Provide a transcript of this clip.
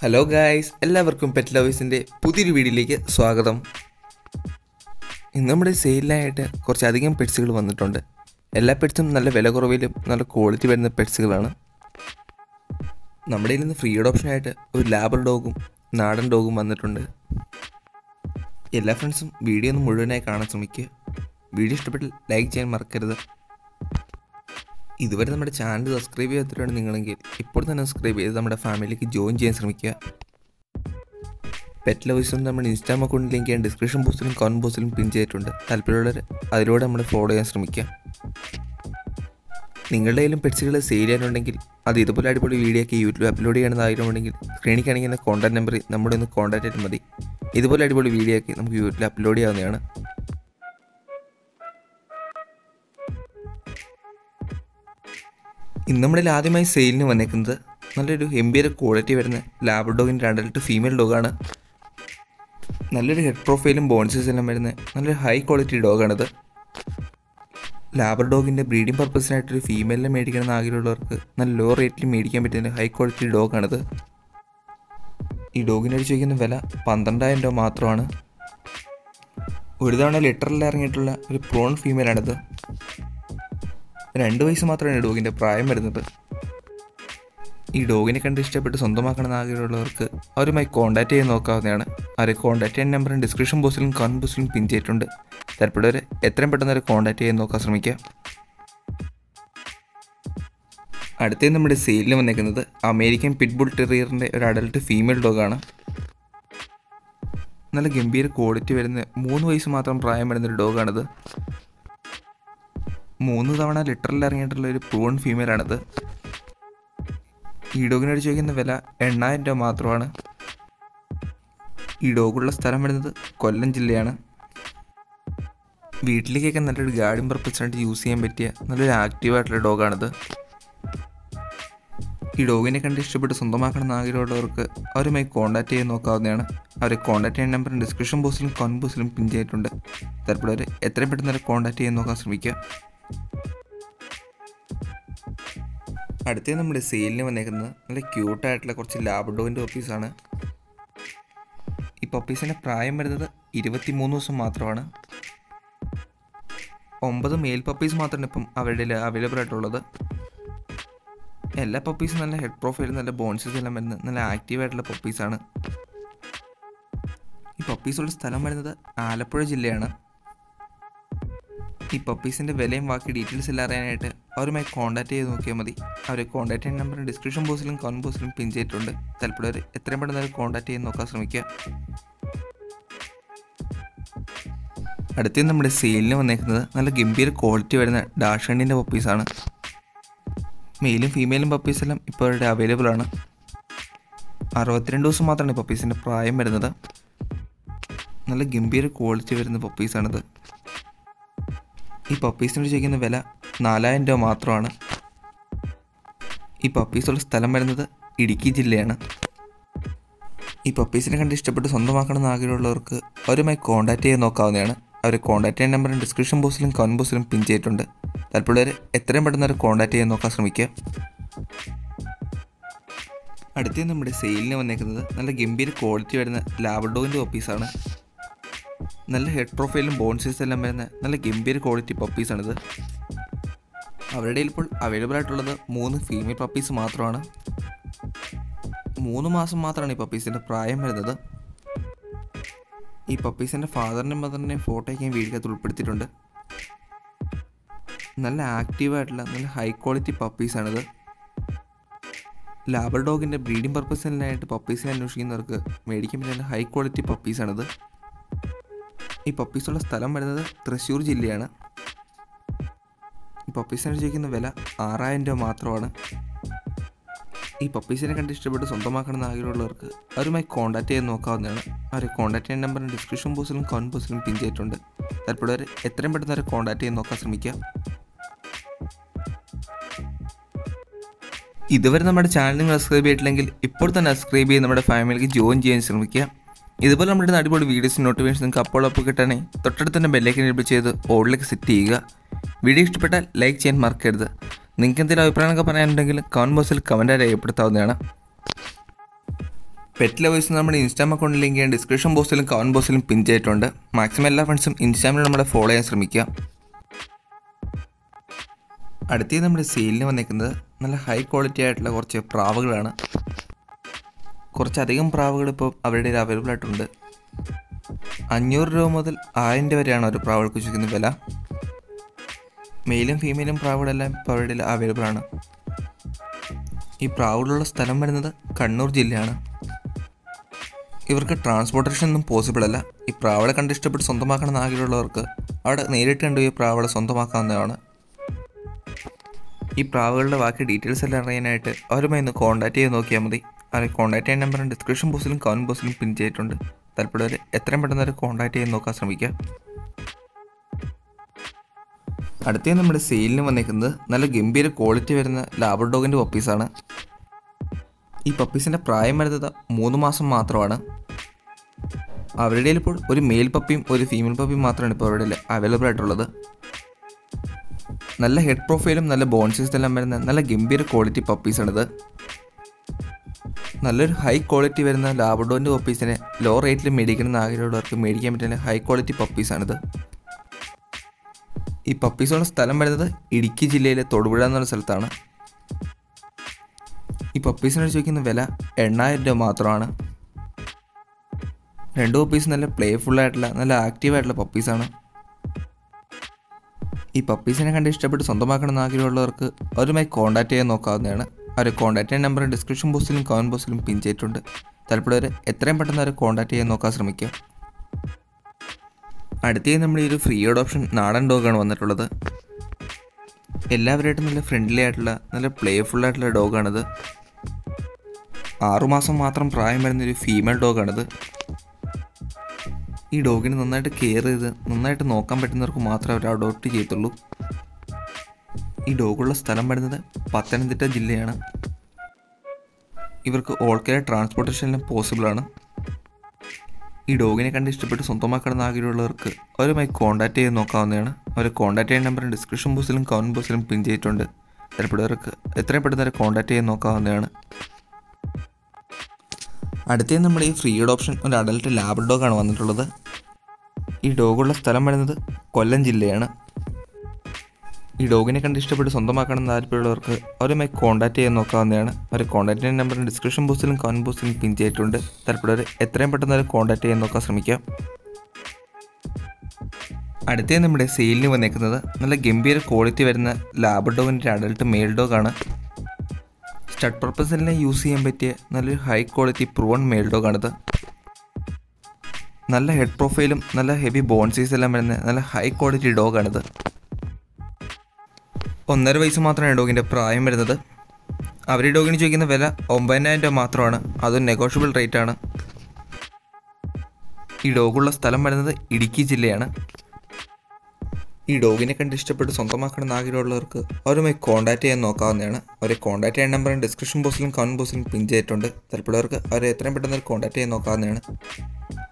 hello guys എല്ലാവർക്കും pet ലവേഴ്സിൻ്റെ പുതിയൊരു വീഡിയോയിലേക്ക് സ്വാഗതം ഇന്ന് നമ്മുടെ സെയിലിനായിട്ട് കുറച്ചധികം പെറ്റ്സുകൾ വന്നിട്ടുണ്ട് എല്ലാ പെറ്റ്സും നല്ല വില കുറവിലും നല്ല ക്വാളിറ്റി വരുന്ന പെറ്റ്സുകളാണ് നമ്മുടെ കയ്യിൽ നിന്ന് ഫ്രീ ഓപ്ഷനായിട്ട് ഒരു ലാബർ ഡോഗും നാടൻ ഡോഗും വന്നിട്ടുണ്ട് എല്ലാ ഫ്രണ്ട്സും വീഡിയോ ഒന്ന് മുഴുവനായി കാണാൻ ശ്രമിക്കുക വീഡിയോ ഇഷ്ടപ്പെട്ടാൽ ലൈക്ക് ചെയ്യാൻ മറക്കരുത് ഇതുവരെ നമ്മുടെ ചാനൽ സബ്സ്ക്രൈബ് ചെയ്യാത്തിട്ടാണ് നിങ്ങളെങ്കിൽ ഇപ്പോൾ തന്നെ സബ്സ്ക്രൈബ് ചെയ്ത് നമ്മുടെ ഫാമിലിക്ക് ജോയിൻ ചെയ്യാൻ ശ്രമിക്കുക പെറ്റ് ലവേഴ്സും നമ്മുടെ ഇൻസ്റ്റാഗ്രാം അക്കൗണ്ടിൽ ലിങ്ക് ഞാൻ ഡിസ്ക്രിപ്ഷൻ ബോക്സിലും കോൺ ബോക്സിലും പിൻ ചെയ്തിട്ടുണ്ട് താല്പര്യമുള്ളവർ അതിലൂടെ നമ്മൾ ഫോളോ ചെയ്യാൻ ശ്രമിക്കുക നിങ്ങളുടെ കയ്യിലും പെറ്റ്സുകൾ സെയിൽ ചെയ്യാനുണ്ടെങ്കിൽ അത് ഇതുപോലെ അടിപൊളി വീഡിയോ ഒക്കെ യൂട്യൂബ് അപ്ലോഡ് ചെയ്യണമെന്ന് ആഗ്രഹമുണ്ടെങ്കിൽ സ്ക്രീനിൽ കാണിക്കുന്ന കോൺടാക്ട് നമ്പറിൽ നമ്മുടെ ഒന്ന് കോൺടാക്ട് ചെയ്താൽ മതി ഇതുപോലെ അടിപൊളി വീഡിയോ ഒക്കെ നമുക്ക് യൂട്യൂബിൽ അപ്ലോഡ് ചെയ്യാവുന്നതാണ് ഇന്ന് നമ്മളിൽ ആദ്യമായി സെയിലിന് വന്നേക്കുന്നത് നല്ലൊരു എംബിയർ ക്വാളിറ്റി വരുന്ന ലാബ് ഡോഗിൻ്റെ അഡൽട്ട് ഫീമെയിൽ ഡോഗാണ് നല്ലൊരു ഹെഡ് പ്രൊഫൈലും ബോൺസസ് എല്ലാം വരുന്ന നല്ലൊരു ഹൈ ക്വാളിറ്റി ഡോഗാണിത് ലാബർ ഡോഗിൻ്റെ ബ്രീഡിംഗ് പർപ്പസിനായിട്ടൊരു ഫീമെയിലിനെ മേടിക്കണമെന്ന് ആഗ്രഹമുള്ളവർക്ക് നല്ല ലോ റേറ്റിൽ മേടിക്കാൻ പറ്റുന്ന ഹൈ ക്വാളിറ്റി ഡോഗാണിത് ഈ ഡോഗിന് അടിച്ച് വയ്ക്കുന്ന വില പന്ത്രണ്ടായിരം രൂപ മാത്രമാണ് ഒരു തവണ ലിറ്ററിൽ ഇറങ്ങിയിട്ടുള്ള ഒരു പ്രോൺ ഫീമെയിലാണിത് രണ്ട് വയസ്സ് മാത്രമാണ് ഡോഗിൻ്റെ പ്രായം വരുന്നത് ഈ ഡോഗിനെ കണ്ട് ഇഷ്ടപ്പെട്ട് സ്വന്തമാക്കണമെന്ന് ആഗ്രഹമുള്ളവർക്ക് അവരുമായി കോൺടാക്ട് ചെയ്ത് നോക്കാവുന്നതാണ് അവരെ കോൺടാക്ട് ചെയ്യാൻ നമ്പറും ഡിസ്ക്രിപ്ഷൻ ബോക്സിലും കമൻറ്റ് ബോക്സിലും പിൻ ചെയ്തിട്ടുണ്ട് താല്പര്യവരെ എത്രയും പെട്ടെന്ന് അവരെ കോൺടാക്ട് ചെയ്ത് നോക്കാൻ ശ്രമിക്കുക അടുത്തത് നമ്മുടെ സെയിലിന് വന്നേക്കുന്നത് അമേരിക്കൻ പിറ്റ്ബുൾ ടെറിയറിൻ്റെ ഒരു അഡൽട്ട് ഫീമെയിൽ ഡോഗാണ് നല്ല ഗംഭീര ക്വാളിറ്റി വരുന്ന മൂന്ന് വയസ്സ് മാത്രം പ്രായം വരുന്ന ഒരു ഡോഗാണിത് മൂന്ന് തവണ ലിറ്ററിൽ ഇറങ്ങിയിട്ടുള്ള ഒരു പ്രൂൺ ഫീമെയിലാണിത് ഈ ഡോഗിന് അടിച്ച് വയ്ക്കുന്ന വില എണ്ണായിരം രൂപ മാത്രമാണ് ഈ ഡോഗുള്ള സ്ഥലം വരുന്നത് കൊല്ലം ജില്ലയാണ് വീട്ടിലേക്കൊക്കെ നല്ലൊരു ഗാർഡൻ പർപ്പസിനായിട്ട് യൂസ് ചെയ്യാൻ പറ്റിയ നല്ലൊരു ആക്റ്റീവായിട്ടുള്ള ഡോഗാണിത് ഈ ഡോഗിനെ കണ്ട് ഇഷ്ടപ്പെട്ട് സ്വന്തമാക്കണമെന്ന് ആഗ്രഹമുള്ളവർക്ക് അവരുമായി കോൺടാക്ട് ചെയ്ത് നോക്കാവുന്നതാണ് അവരെ കോൺടാക്ട് ചെയ്യാൻ നമ്പർ ഡിസ്ക്രിപ്ഷൻ ബോക്സിലും കോൺ ബോക്സിലും പിൻ ചെയ്തിട്ടുണ്ട് താല്പര്യവരെ എത്രയും പെട്ടെന്ന് അവരെ കോൺടാക്ട് ചെയ്യാൻ നോക്കാൻ ശ്രമിക്കുക അടുത്തത് നമ്മുടെ സെയിലിന് വന്നേക്കുന്നത് നല്ല ക്യൂട്ടായിട്ടുള്ള കുറച്ച് ലാബ്ഡോവിൻ്റെ പപ്പീസാണ് ഈ പപ്പീസിൻ്റെ പ്രായം വരുന്നത് ഇരുപത്തി മൂന്ന് ദിവസം മാത്രമാണ് ഒമ്പത് മെയിൽ പപ്പീസ് മാത്രമാണ് ഇപ്പം അവരുടെ അവൈലബിൾ ആയിട്ടുള്ളത് എല്ലാ പപ്പീസും നല്ല ഹെഡ് പ്രൊഫൈലും നല്ല ബോൺസസ് എല്ലാം വരുന്നത് നല്ല ആക്റ്റീവ് ആയിട്ടുള്ള പപ്പീസാണ് ഈ പപ്പീസുള്ള സ്ഥലം വരുന്നത് ആലപ്പുഴ ജില്ലയാണ് ഈ പപ്പീസിൻ്റെ വിലയും ബാക്കി ഡീറ്റെയിൽസ് എല്ലാം അറിയാനായിട്ട് അവരുമായി കോൺടാക്ട് ചെയ്ത് നോക്കിയാൽ മതി അവരെ കോൺടാക്ട് ചെയ്യുന്ന നമ്പർ ഡിസ്ക്രിപ്ഷൻ ബോക്സിലും കോൺ ബോക്സിലും പിൻ ചെയ്തിട്ടുണ്ട് താല്പര്യവർ എത്രയും പെട്ടെന്ന് അവർ കോൺടാക്ട് ചെയ്ത് നോക്കാൻ ശ്രമിക്കുക അടുത്തത് നമ്മുടെ സെയിലിന് വന്നേക്കുന്നത് നല്ല ഗംഭീര ക്വാളിറ്റി വരുന്ന ഡാഷണിൻ്റെ പപ്പീസാണ് മെയിലും ഫീമെയിലും പപ്പീസ് എല്ലാം ഇപ്പോൾ ഇവിടെ അവൈലബിൾ ആണ് അറുപത്തിരണ്ട് ദിവസം മാത്രമാണ് ഈ പപ്പീസിൻ്റെ പ്രായം വരുന്നത് നല്ല ഗംഭീര ക്വാളിറ്റി വരുന്ന പപ്പീസാണിത് ഈ പപ്പീസിനോട് ചോദിക്കുന്ന വില നാലായിരം രൂപ മാത്രമാണ് ഈ പപ്പീസുള്ള സ്ഥലം വരുന്നത് ഇടുക്കി ജില്ലയാണ് ഈ പപ്പീസിനെ കണ്ട് ഇഷ്ടപ്പെട്ട് സ്വന്തമാക്കണമെന്ന് ആഗ്രഹമുള്ളവർക്ക് അവരുമായി കോൺടാക്ട് ചെയ്ത് നോക്കാവുന്നതാണ് അവരെ കോൺടാക്ട് ചെയ്യാൻ നമ്പറും ഡിസ്ക്രിപ്ഷൻ ബോക്സിലും കമൻറ്റ് ബോക്സിലും പിൻ ചെയ്തിട്ടുണ്ട് താല്പര്യവർ എത്രയും പെട്ടെന്ന് അവരെ കോൺടാക്ട് ചെയ്ത് നോക്കാൻ ശ്രമിക്കുക അടുത്തത് നമ്മുടെ സെയിലിന് വന്നേക്കുന്നത് നല്ല ഗംഭീര ക്വാളിറ്റി വരുന്ന ലാബഡോവിൻ്റെ പപ്പീസാണ് നല്ല ഹെഡ് പ്രൊഫൈലും ബോൺസീസ് എല്ലാം വരുന്ന നല്ല ഗംഭീര ക്വാളിറ്റി പപ്പീസാണിത് അവരുടെ ഇപ്പോൾ അവൈലബിൾ ആയിട്ടുള്ളത് മൂന്ന് ഫീമെയിൽ പപ്പീസ് മാത്രമാണ് മൂന്ന് മാസം മാത്രമാണ് ഈ പപ്പീസിൻ്റെ പ്രായം വരുന്നത് ഈ പപ്പീസിൻ്റെ ഫാദറിൻ്റെയും മദറിൻ്റെയും ഫോട്ടോയൊക്കെ ഞാൻ വീഡിയോക്കകത്ത് ഉൾപ്പെടുത്തിയിട്ടുണ്ട് നല്ല ആക്റ്റീവായിട്ടുള്ള നല്ല ഹൈ ക്വാളിറ്റി പപ്പീസാണിത് ലാബർ ഡോഗിൻ്റെ ബ്രീഡിംഗ് പർപ്പസിനായിട്ട് പപ്പീസിനെ അന്വേഷിക്കുന്നവർക്ക് മേടിക്കാൻ പറ്റുന്ന ഹൈ ക്വാളിറ്റി പപ്പീസാണിത് ഈ പപ്പീസുള്ള സ്ഥലം വരുന്നത് തൃശ്ശൂർ ജില്ലയാണ് ഈ പപ്പീസിനെ ചോദിക്കുന്ന വില ആറായിരം രൂപ മാത്രമാണ് ഈ പപ്പീസിനെ കണ്ട് ഇഷ്ടപ്പെട്ട് സ്വന്തമാക്കണമെന്ന് ആഗ്രഹമുള്ളവർക്ക് അവരുമായി കോൺടാക്ട് ചെയ്ത് നോക്കാവുന്നതാണ് അവരെ കോൺടാക്ട് ചെയ്യാൻ നമ്പർ ഡിസ്ക്രിപ്ഷൻ ബോക്സിലും കോൺ ബോക്സിലും പിൻ ചെയ്തിട്ടുണ്ട് താല്പര്യവർ എത്രയും പെട്ടെന്ന് അവരെ കോൺടാക്ട് ചെയ്ത് നോക്കാൻ ശ്രമിക്കുക ഇതുവരെ നമ്മുടെ ചാനൽ നിങ്ങൾ സബ്സ്ക്രൈബ് ചെയ്തിട്ടില്ലെങ്കിൽ ഇപ്പോൾ തന്നെ സബ്സ്ക്രൈബ് ചെയ്ത് നമ്മുടെ ഫാമിലിക്ക് ജോയിൻ ചെയ്യാൻ ശ്രമിക്കുക ഇതുപോലെ നമ്മുടെ അടിപൊളി വീഡിയോസ് നോട്ടിഫിക്കേഷൻ നിങ്ങൾക്ക് അപ്പോൾ അപ്പോൾ കിട്ടാനേ തൊട്ടടുത്ത് തന്നെ ബെല്ലേക്ക് എനേബിൾ ചെയ്ത് ഓളിലേക്ക് സെറ്റ് ചെയ്യുക വീഡിയോ ഇഷ്ടപ്പെട്ടാൽ ലൈക്ക് ചെയ്യാൻ മറക്കരുത് നിങ്ങൾക്ക് എന്തെങ്കിലും അഭിപ്രായമൊക്കെ പറയാനുണ്ടെങ്കിൽ കമൻറ്റ് ബോക്സിൽ കമൻറ്റായി രേഖപ്പെടുത്താവുന്നതാണ് പെറ്റ് ലവേഴ്സ് നമ്മുടെ ഇൻസ്റ്റാം അക്കൗണ്ടിൽ ലിങ്ക് ചെയ്യാൻ ഡിസ്ക്രിപ്ഷൻ ബോക്സിലും കമൻറ്റ് ബോക്സിലും പിൻ ചെയ്തിട്ടുണ്ട് മാക്സിമം എല്ലാ ഫ്രണ്ട്സും ഇൻസ്റ്റാമിൽ നമ്മളെ ഫോളോ ചെയ്യാൻ ശ്രമിക്കുക അടുത്തത് നമ്മുടെ സെയിലിന് വന്നേക്കുന്നത് നല്ല ഹൈ ക്വാളിറ്റി ആയിട്ടുള്ള കുറച്ച് പ്രാവുകളാണ് കുറച്ചധികം പ്രാവുകൾ ഇപ്പോൾ അവരുടെ കയ്യിൽ അവൈലബിൾ ആയിട്ടുണ്ട് അഞ്ഞൂറ് രൂപ മുതൽ ആയിരം രൂപ വരെയാണ് ഒരു പ്രാവുകൾക്ക് ചോദിക്കുന്ന വില മെയിലും ഫീമെയിലും പ്രാവുകളെല്ലാം ഇപ്പോൾ അവരുടെ കയ്യിൽ അവൈലബിൾ ആണ് ഈ പ്രാവുകളുള്ള സ്ഥലം വരുന്നത് കണ്ണൂർ ജില്ലയാണ് ഇവർക്ക് ട്രാൻസ്പോർട്ടേഷൻ ഒന്നും പോസിബിൾ അല്ല ഈ പ്രാവളെ കണ്ട് ഇഷ്ടപ്പെട്ട് സ്വന്തമാക്കണം ആഗ്രഹമുള്ളവർക്ക് അവിടെ നേരിട്ട് കണ്ടു ഈ പ്രാവളെ സ്വന്തമാക്കാവുന്നതാണ് ഈ പ്രാവുകളുടെ ബാക്കി ഡീറ്റെയിൽസ് എല്ലാം അറിയാനായിട്ട് അവരുമായി ഒന്ന് കോൺടാക്ട് ചെയ്ത് നോക്കിയാൽ മതി അവരെ കോൺടാക്ട് ചെയ്യാൻ നമ്പർ ഡിസ്ക്രിപ്ഷൻ ബോക്സിലും കമൻറ്റ് ബോക്സിലും പിൻ ചെയ്തിട്ടുണ്ട് താല്പര്യവർ എത്രയും പെട്ടെന്ന് അവരെ കോൺടാക്ട് ചെയ്ത് നോക്കാൻ ശ്രമിക്കുക അടുത്തത് നമ്മുടെ സെയിലിന് വന്നേക്കുന്നത് നല്ല ഗംഭീര ക്വാളിറ്റി വരുന്ന ലാബർ ഡോഗിൻ്റെ പപ്പീസാണ് ഈ പപ്പീസിൻ്റെ പ്രായം വരുന്നത് മൂന്ന് മാസം മാത്രമാണ് അവരുടെ കയ്യിൽ ഇപ്പോൾ ഒരു മെയിൽ പപ്പിയും ഒരു ഫീമെയിൽ പപ്പിയും മാത്രമാണ് ഇപ്പോൾ അവരുടെ അവൈലബിൾ ആയിട്ടുള്ളത് നല്ല ഹെഡ് പ്രൊഫൈലും നല്ല ബോൺസീസ് എല്ലാം വരുന്ന നല്ല ഗംഭീര ക്വാളിറ്റി പപ്പീസാണിത് നല്ലൊരു ഹൈ ക്വാളിറ്റി വരുന്ന ലാബഡോൻ്റെ പപ്പീസിനെ ലോ റേറ്റിൽ മേടിക്കണമെന്ന് ആഗ്രഹമുള്ളവർക്ക് മേടിക്കാൻ പറ്റുന്ന ഹൈ ക്വാളിറ്റി പപ്പീസാണിത് ഈ പപ്പീസുള്ള സ്ഥലം വരുന്നത് ഇടുക്കി ജില്ലയിലെ തൊടുപുഴ എന്നുള്ള സ്ഥലത്താണ് ഈ പപ്പീസിനോട് ചോദിക്കുന്ന വില എണ്ണായിരം രൂപ മാത്രമാണ് രണ്ട് പപ്പീസ് നല്ല പ്ലേഫുൾ ആയിട്ടുള്ള നല്ല ആക്റ്റീവ് ആയിട്ടുള്ള പപ്പീസാണ് ഈ പപ്പീസിനെ കണ്ട് ഇഷ്ടപ്പെട്ട് സ്വന്തമാക്കണമെന്ന് ആഗ്രഹമുള്ളവർക്ക് അവരുമായി കോൺടാക്ട് ചെയ്യാൻ നോക്കാവുന്നതാണ് അവർ കോൺടാക്ട് ചെയ്യാൻ നമ്പർ ഡിസ്ക്രിപ്ഷൻ ബോക്സിലും കമൻറ്റ് ബോക്സിലും പിൻ ചെയ്തിട്ടുണ്ട് താല്പര്യവർ എത്രയും പെട്ടെന്ന് അവരെ കോൺടാക്ട് ചെയ്യാൻ നോക്കാൻ ശ്രമിക്കുക അടുത്തേ നമ്മൾ ഈ ഒരു ഫ്രീ ഓപ്ഷൻ നാടൻ ഡോഗാണ് വന്നിട്ടുള്ളത് എല്ലാവരായിട്ടും നല്ല ഫ്രണ്ട്ലി ആയിട്ടുള്ള നല്ല പ്ലേഫുൾ ആയിട്ടുള്ള ഡോഗാണിത് ആറുമാസം മാത്രം പ്രായം വരുന്ന ഒരു ഫീമെയിൽ ഡോഗാണിത് ഈ ഡോഗിനെ നന്നായിട്ട് കെയർ ചെയ്ത് നന്നായിട്ട് നോക്കാൻ പറ്റുന്നവർക്ക് മാത്രമേ അവർ അഡോപ്റ്റ് ചെയ്യത്തുള്ളൂ ഈ ഡോഗുള്ള സ്ഥലം വരുന്നത് പത്തനംതിട്ട ജില്ലയാണ് ഇവർക്ക് ഓൾ കെയർ ട്രാൻസ്പോർട്ടേഷനിലും പോസിബിളാണ് ഈ ഡോഗിനെ കണ്ട് ഇഷ്ടപ്പെട്ട് സ്വന്തമാക്കണമെന്ന് ആഗ്രഹമുള്ളവർക്ക് അവരുമായി കോൺടാക്ട് ചെയ്ത് നോക്കാവുന്നതാണ് അവർ കോൺടാക്ട് ചെയ്യാൻ നമ്പർ ഡിസ്ക്രിപ്ഷൻ ബോക്സിലും കമൻറ്റ് ബോക്സിലും പിൻ ചെയ്തിട്ടുണ്ട് താല്പര്യവർക്ക് എത്രയും പെട്ടെന്ന് അവരെ കോൺടാക്ട് ചെയ്ത് നോക്കാവുന്നതാണ് അടുത്തേ നമ്മുടെ ഈ ഫ്രീ ഓപ്ഷൻ ഒരു അഡൽട്ട് ലാബ് ഡോഗാണ് വന്നിട്ടുള്ളത് ഈ ഡോഗുള്ള സ്ഥലം വരുന്നത് കൊല്ലം ജില്ലയാണ് ഈ ഡോഗിനെ കണ്ട് ഇഷ്ടപ്പെട്ട് സ്വന്തമാക്കണം താല്പര്യമുള്ളവർക്ക് അവരുമായി കോൺടാക്ട് ചെയ്യാൻ നോക്കാവുന്നതാണ് അവർ കോൺടാക്ട് ചെയ്യുന്ന നമ്പർ ഡിസ്ക്രിപ്ഷൻ ബോക്സിലും കമൻറ്റ് ബോക്സിലും പിൻ ചെയ്തിട്ടുണ്ട് താല്പര്യവർ എത്രയും പെട്ടെന്ന് അവരെ കോൺടാക്ട് ചെയ്യാൻ നോക്കാൻ ശ്രമിക്കാം അടുത്തേ നമ്മുടെ സെയിലിന് വന്നേക്കുന്നത് നല്ല ഗംഭീര ക്വാളിറ്റി വരുന്ന ലാബ് ഡോഗിൻ്റെ അഡൽട്ട് മെയിൽ ഡോഗാണ് സ്റ്റഡ് പർപ്പസിനെ യൂസ് ചെയ്യാൻ പറ്റിയ നല്ലൊരു ഹൈ ക്വാളിറ്റി പ്രൂവൺ മെയിൽ ഡോഗാണിത് നല്ല ഹെഡ് പ്രൊഫൈലും നല്ല ഹെവി ബോൺസീസ് എല്ലാം വരുന്ന നല്ല ഹൈ ക്വാളിറ്റി ഡോഗാണിത് ഒന്നര വയസ്സ് മാത്രമാണ് ഡോഗിൻ്റെ പ്രായം വരുന്നത് അവർ ഈ ഡോഗിന് ചോദിക്കുന്ന വില ഒമ്പതിനായിരം രൂപ മാത്രമാണ് അതും നെഗോഷ്യബിൾ റേറ്റ് ആണ് ഈ ഡോഗുള്ള സ്ഥലം വരുന്നത് ഇടുക്കി ജില്ലയാണ് ഈ ഡോഗിനെ കണ്ട് ഇഷ്ടപ്പെട്ട് സ്വന്തമാക്കണമെന്ന് ആഗ്രഹമുള്ളവർക്ക് അവരുമായി കോൺടാക്ട് ചെയ്യാൻ നോക്കാവുന്നതാണ് അവരെ കോൺടാക്ട് ചെയ്യാൻ നമ്പർ ഡിസ്ക്രിപ്ഷൻ ബോക്സിലും കമൻറ്റ് ബോക്സിലും പിൻ ചെയ്തിട്ടുണ്ട് താല്പര്യമുള്ളവർക്ക് അവരെ എത്രയും പെട്ടെന്ന് കോൺടാക്ട് ചെയ്യാൻ നോക്കാവുന്നതാണ്